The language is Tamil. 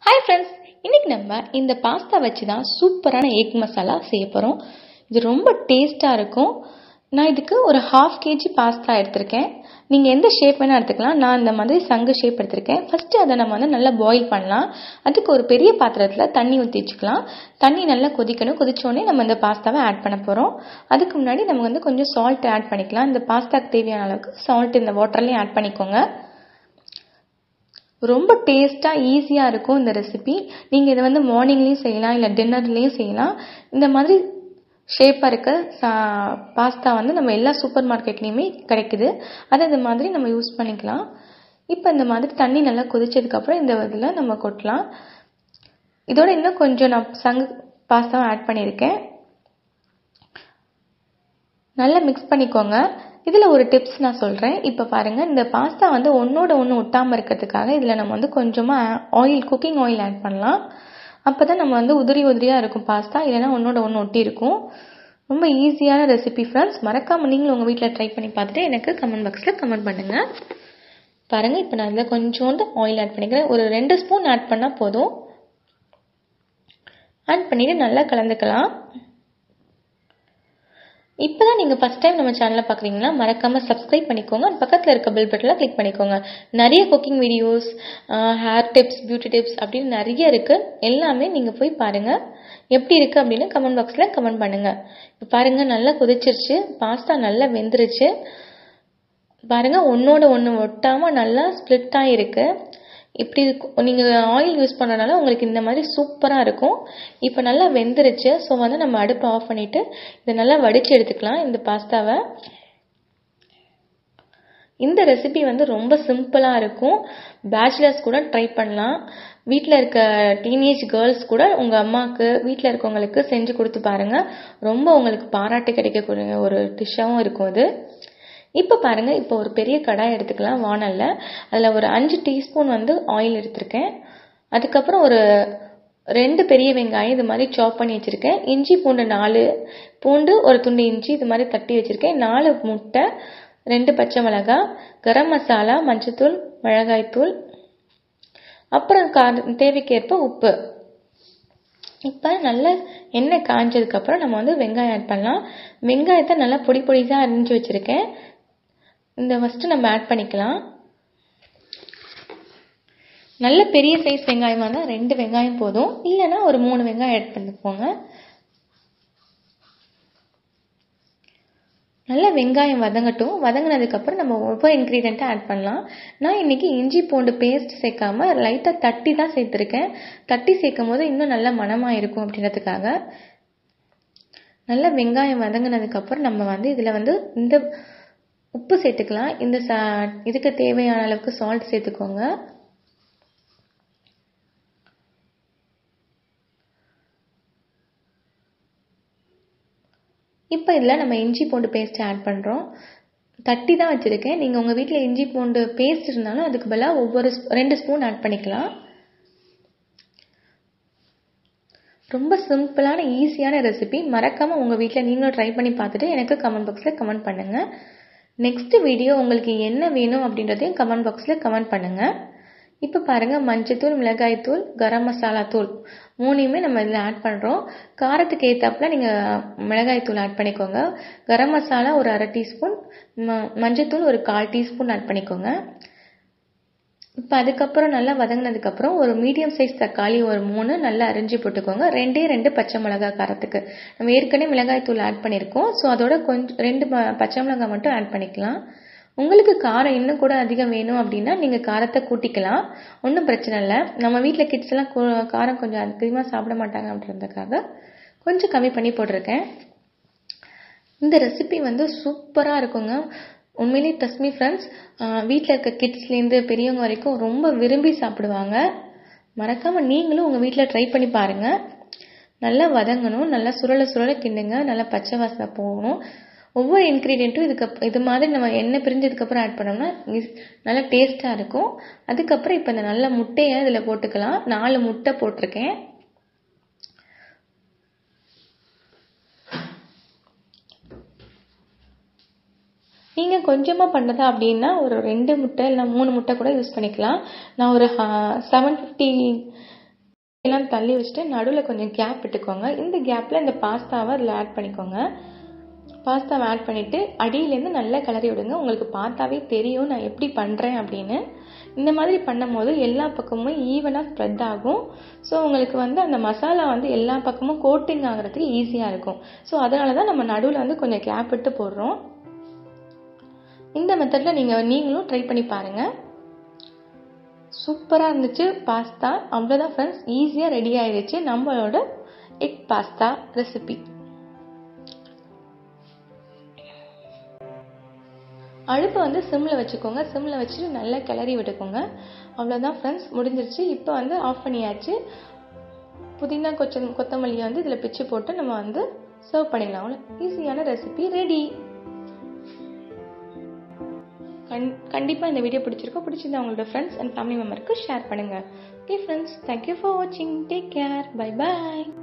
ஹாய் ஃப்ரெண்ட்ஸ் இன்னைக்கு நம்ம இந்த பாஸ்தா வச்சு தான் சூப்பரான எக் மசாலா செய்ய போகிறோம் இது ரொம்ப டேஸ்ட்டாக இருக்கும் நான் இதுக்கு ஒரு ஹாஃப் கேஜி பாஸ்தா எடுத்திருக்கேன் நீங்கள் எந்த ஷேப் வேணால் எடுத்துக்கலாம் நான் இந்த மாதிரி சங்கு ஷேப் எடுத்திருக்கேன் ஃபஸ்ட்டு அதை நம்ம வந்து நல்லா பாயில் பண்ணலாம் அதுக்கு ஒரு பெரிய பாத்திரத்தில் தண்ணி ஊற்றி வச்சுக்கலாம் தண்ணி நல்லா கொதிக்கணும் கொதிச்சோடனே நம்ம இந்த பாஸ்தாவை ஆட் பண்ண போகிறோம் அதுக்கு முன்னாடி நம்ம வந்து கொஞ்சம் சால்ட் ஆட் பண்ணிக்கலாம் இந்த பாஸ்தாக்கு தேவையான அளவுக்கு சால்ட் இந்த வாட்டர்லேயும் ஆட் பண்ணிக்கோங்க ரொம்ப டேஸ்ட்டாக ஈஸியாக இருக்கும் இந்த ரெசிபி நீங்கள் இதை வந்து மார்னிங்லேயும் செய்யலாம் இல்லை டின்னர்லேயும் செய்யலாம் இந்த மாதிரி ஷேப்பாக இருக்க சா பாஸ்தா வந்து நம்ம எல்லா சூப்பர் மார்க்கெட்லேயுமே கிடைக்குது அதை இந்த மாதிரி நம்ம யூஸ் பண்ணிக்கலாம் இப்போ இந்த மாதிரி தண்ணி நல்லா கொதிச்சதுக்கப்புறம் இந்த இதில் நம்ம கொட்டலாம் இதோட இன்னும் கொஞ்சம் நான் சங்கு பாஸ்தாவை ஆட் பண்ணியிருக்கேன் நல்லா மிக்ஸ் பண்ணிக்கோங்க இதில் ஒரு டிப்ஸ் நான் சொல்கிறேன் இப்போ பாருங்கள் இந்த பாஸ்தா வந்து ஒன்றோட ஒன்று ஒட்டாமல் இருக்கிறதுக்காக இதில் நம்ம வந்து கொஞ்சமாக ஆயில் குக்கிங் ஆயில் ஆட் பண்ணலாம் அப்போ தான் நம்ம வந்து உதிரி உதிரியாக இருக்கும் பாஸ்தா இல்லைனா ஒன்றோட ஒன்று ஒட்டி இருக்கும் ரொம்ப ஈஸியான ரெசிபி ஃப்ரெண்ட்ஸ் மறக்காமல் நீங்களும் உங்கள் வீட்டில் ட்ரை பண்ணி பார்த்துட்டு எனக்கு கமெண்ட் பாக்ஸில் கமெண்ட் பண்ணுங்கள் பாருங்கள் இப்போ நான் இதில் கொஞ்சோண்டு ஆயில் ஆட் பண்ணிக்கிறேன் ஒரு ரெண்டு ஸ்பூன் ஆட் பண்ணால் போதும் ஆட் பண்ணிவிட்டு நல்லா கலந்துக்கலாம் இப்போ தான் நீங்கள் ஃபஸ்ட் டைம் நம்ம சேனலை பார்க்குறீங்கன்னா மறக்காமல் சப்ஸ்கிரைப் பண்ணிக்கோங்க பக்கத்தில் இருக்க பெல் பட்டனில் கிளிக் பண்ணிக்கோங்க நிறைய cooking videos hair tips beauty tips அப்படின்னு நிறைய இருக்குது எல்லாமே நீங்கள் போய் பாருங்கள் எப்படி இருக்குது அப்படின்னு கமெண்ட் பாக்ஸில் கமெண்ட் பண்ணுங்கள் இப்போ பாருங்கள் நல்லா கொதிச்சிருச்சு பாஸ்தா நல்லா வெந்துருச்சு பாருங்கள் ஒன்றோட ஒன்று ஒட்டாமல் நல்லா ஸ்ப்ளிட் ஆகிருக்கு இப்படி இருக்கும் நீங்கள் ஆயில் யூஸ் பண்ணுறதுனால உங்களுக்கு இந்த மாதிரி சூப்பராக இருக்கும் இப்போ நல்லா வெந்துருச்சு ஸோ வந்து நம்ம அடுப்பை ஆஃப் பண்ணிவிட்டு இதை நல்லா வடித்து எடுத்துக்கலாம் இந்த பாஸ்தாவை இந்த ரெசிபி வந்து ரொம்ப சிம்பிளாக இருக்கும் பேச்சுலர்ஸ் கூட ட்ரை பண்ணலாம் வீட்டில் இருக்க டீனேஜ் கேர்ள்ஸ் கூட உங்கள் அம்மாவுக்கு வீட்டில் இருக்கவங்களுக்கு செஞ்சு கொடுத்து பாருங்கள் ரொம்ப உங்களுக்கு பாராட்டு கிடைக்கக்கூடிய ஒரு டிஷ்ஷாகவும் இருக்கும் அது இப்போ பாருங்கள் இப்போ ஒரு பெரிய கடாய் எடுத்துக்கலாம் வானலில் அதில் ஒரு அஞ்சு டீஸ்பூன் வந்து ஆயில் எடுத்திருக்கேன் அதுக்கப்புறம் ஒரு ரெண்டு பெரிய வெங்காயம் இது மாதிரி சாப் பண்ணி வச்சுருக்கேன் இஞ்சி பூண்டு நாலு பூண்டு ஒரு துண்டு இஞ்சி இது மாதிரி தட்டி வச்சுருக்கேன் நாலு முட்டை ரெண்டு பச்சை மிளகாய் கரம் மசாலா மஞ்சத்தூள் மிளகாய்த்தூள் அப்புறம் கா தேவைக்கேற்ப உப்பு இப்போ நல்லா எண்ணெய் காஞ்சதுக்கப்புறம் நம்ம வந்து வெங்காயம் ஆட் பண்ணலாம் வெங்காயத்தை நல்லா பொடி பொடிசாக அரிஞ்சு வச்சுருக்கேன் இந்த ஃபஸ்ட்டு நம்ம ஆட் பண்ணிக்கலாம் நல்ல பெரிய சைஸ் வெங்காயமாக இருந்தால் ரெண்டு வெங்காயம் போதும் இல்லைன்னா ஒரு மூணு வெங்காயம் ஆட் பண்ணிக்கோங்க நல்லா வெங்காயம் வதங்கட்டும் வதங்கினதுக்கப்புறம் நம்ம ஒவ்வொரு இன்க்ரீடியண்ட்டை ஆட் பண்ணலாம் நான் இன்றைக்கி இஞ்சி பூண்டு பேஸ்ட் சேர்க்காம லைட்டாக தட்டி தான் சேர்த்துருக்கேன் தட்டி சேர்க்கும் போது இன்னும் நல்ல மனமாக இருக்கும் அப்படின்றதுக்காக நல்லா வெங்காயம் வதங்கினதுக்கப்புறம் நம்ம வந்து இதில் வந்து இந்த உப்பு சேர்த்துக்கலாம் இந்த சா இதுக்கு தேவையான அளவுக்கு சால்ட் சேர்த்துக்கோங்க இப்போ இதில் நம்ம இஞ்சி பூண்டு பேஸ்ட் ஆட் பண்ணுறோம் தட்டி தான் வச்சுருக்கேன் நீங்கள் உங்கள் வீட்டில் இஞ்சி பூண்டு பேஸ்ட் இருந்தாலும் அதுக்கு பதிலாக ஒவ்வொரு ரெண்டு ஸ்பூன் ஆட் பண்ணிக்கலாம் ரொம்ப சிம்பிளான ஈஸியான ரெசிபி மறக்காமல் உங்கள் வீட்டில் நீங்களும் ட்ரை பண்ணி பார்த்துட்டு எனக்கு கமெண்ட் பாக்ஸில் கமெண்ட் பண்ணுங்கள் நெக்ஸ்ட் வீடியோ உங்களுக்கு என்ன வேணும் அப்படின்றதையும் கமெண்ட் பாக்ஸில் கமெண்ட் பண்ணுங்கள் இப்போ பாருங்கள் மஞ்சத்தூள் மிளகாய்த்தூள் கரம் மசாலா தூள் மூணையுமே நம்ம இதில் ஆட் பண்ணுறோம் காரத்துக்கு ஏற்றாப்புல நீங்கள் மிளகாய்த்தூள் ஆட் பண்ணிக்கோங்க கரம் மசாலா ஒரு அரை டீஸ்பூன் ம மஞ்சத்தூள் ஒரு கால் டீஸ்பூன் ஆட் பண்ணிக்கோங்க இப்போ அதுக்கப்புறம் நல்லா வதங்கினதுக்கப்புறம் ஒரு மீடியம் சைஸ் தக்காளி ஒரு மூணு நல்லா அரிஞ்சு போட்டுக்கோங்க ரெண்டே ரெண்டு பச்சை மிளகாய் காரத்துக்கு நம்ம ஏற்கனவே மிளகாய் தூள் ஆட் பண்ணியிருக்கோம் ஸோ அதோட கொஞ்சம் ரெண்டு பச்சை மிளகாய் மட்டும் ஆட் பண்ணிக்கலாம் உங்களுக்கு காரம் இன்னும் கூட அதிகம் வேணும் அப்படின்னா நீங்கள் காரத்தை கூட்டிக்கலாம் ஒன்றும் பிரச்சனை இல்லை நம்ம வீட்டில் கிட்ஸ் எல்லாம் காரம் கொஞ்சம் அதிகமாக சாப்பிட மாட்டாங்க அப்படின்றதுக்காக கொஞ்சம் கம்மி பண்ணி போட்டிருக்கேன் இந்த ரெசிபி வந்து சூப்பராக இருக்குங்க உண்மையிலேயே டஸ்மி ஃப்ரெண்ட்ஸ் வீட்டில் இருக்க கிட்ஸ்லேருந்து பெரியவங்க வரைக்கும் ரொம்ப விரும்பி சாப்பிடுவாங்க மறக்காமல் நீங்களும் உங்கள் வீட்டில் ட்ரை பண்ணி பாருங்கள் நல்லா வதங்கணும் நல்லா சுரல சுரல கிண்டுங்க நல்லா பச்சை வாசனை போகணும் ஒவ்வொரு இன்க்ரீடியண்ட்டும் இதுக்கு இது மாதிரி நம்ம எண்ணெய் பிரிஞ்சதுக்கப்புறம் ஆட் பண்ணோம்னா நல்லா டேஸ்ட்டாக இருக்கும் அதுக்கப்புறம் இப்போ இந்த நல்ல முட்டையை இதில் போட்டுக்கலாம் நாலு முட்டை போட்டிருக்கேன் நீங்கள் கொஞ்சமாக பண்ணுறதா அப்படின்னா ஒரு ரெண்டு முட்டை இல்லை மூணு முட்டை கூட யூஸ் பண்ணிக்கலாம் நான் ஒரு செவன் ஃபிஃப்டி எல்லாம் தள்ளி வச்சுட்டு நடுவில் கொஞ்சம் கேப் விட்டுக்கோங்க இந்த கேப்பில் இந்த பாஸ்தாவை அதில் ஆட் பண்ணிக்கோங்க பாஸ்தாவை ஆட் பண்ணிவிட்டு அடியிலேருந்து நல்லா கிளறி விடுங்க உங்களுக்கு பார்த்தாவே தெரியும் நான் எப்படி பண்ணுறேன் அப்படின்னு இந்த மாதிரி பண்ணும்போது எல்லா பக்கமும் ஈவனாக ஸ்ப்ரெட் ஆகும் ஸோ உங்களுக்கு வந்து அந்த மசாலா வந்து எல்லா பக்கமும் கோட்டிங் ஆகிறதுக்கு ஈஸியாக இருக்கும் ஸோ அதனால தான் நம்ம நடுவில் வந்து கொஞ்சம் கேப் விட்டு போடுறோம் இந்த மெத்தடில் நீங்கள் நீங்களும் ட்ரை பண்ணி பாருங்கள் சூப்பராக இருந்துச்சு பாஸ்தா அவ்வளோதான் ஃப்ரெண்ட்ஸ் ஈஸியாக ரெடி ஆயிடுச்சு நம்மளோட எக் பாஸ்தா ரெசிபி அடுப்பை வந்து சிம்மில் வச்சுக்கோங்க சிம்மில் வச்சுட்டு நல்லா கிளறி விட்டுக்கோங்க அவ்வளோதான் ஃப்ரெண்ட்ஸ் முடிஞ்சிருச்சு இப்போ வந்து ஆஃப் பண்ணியாச்சு புதினா கொச்ச கொத்தமல்லியை வந்து இதில் பிச்சு போட்டு நம்ம வந்து சர்வ் பண்ணிடலாம் அவ்வளோ ஈஸியான ரெசிபி ரெடி கண் கண்டிப்பாக இந்த வீடியோ பிடிச்சிருக்கோம் பிடிச்சிருந்தா உங்களோட ஃப்ரெண்ட்ஸ் அண்ட் ஃபேமிலி மெம்பருக்கு ஷேர் பண்ணுங்கள் ஓகே ஃப்ரெண்ட்ஸ் தேங்க்யூ ஃபார் வாட்சிங் டேக் கேர் பை பாய்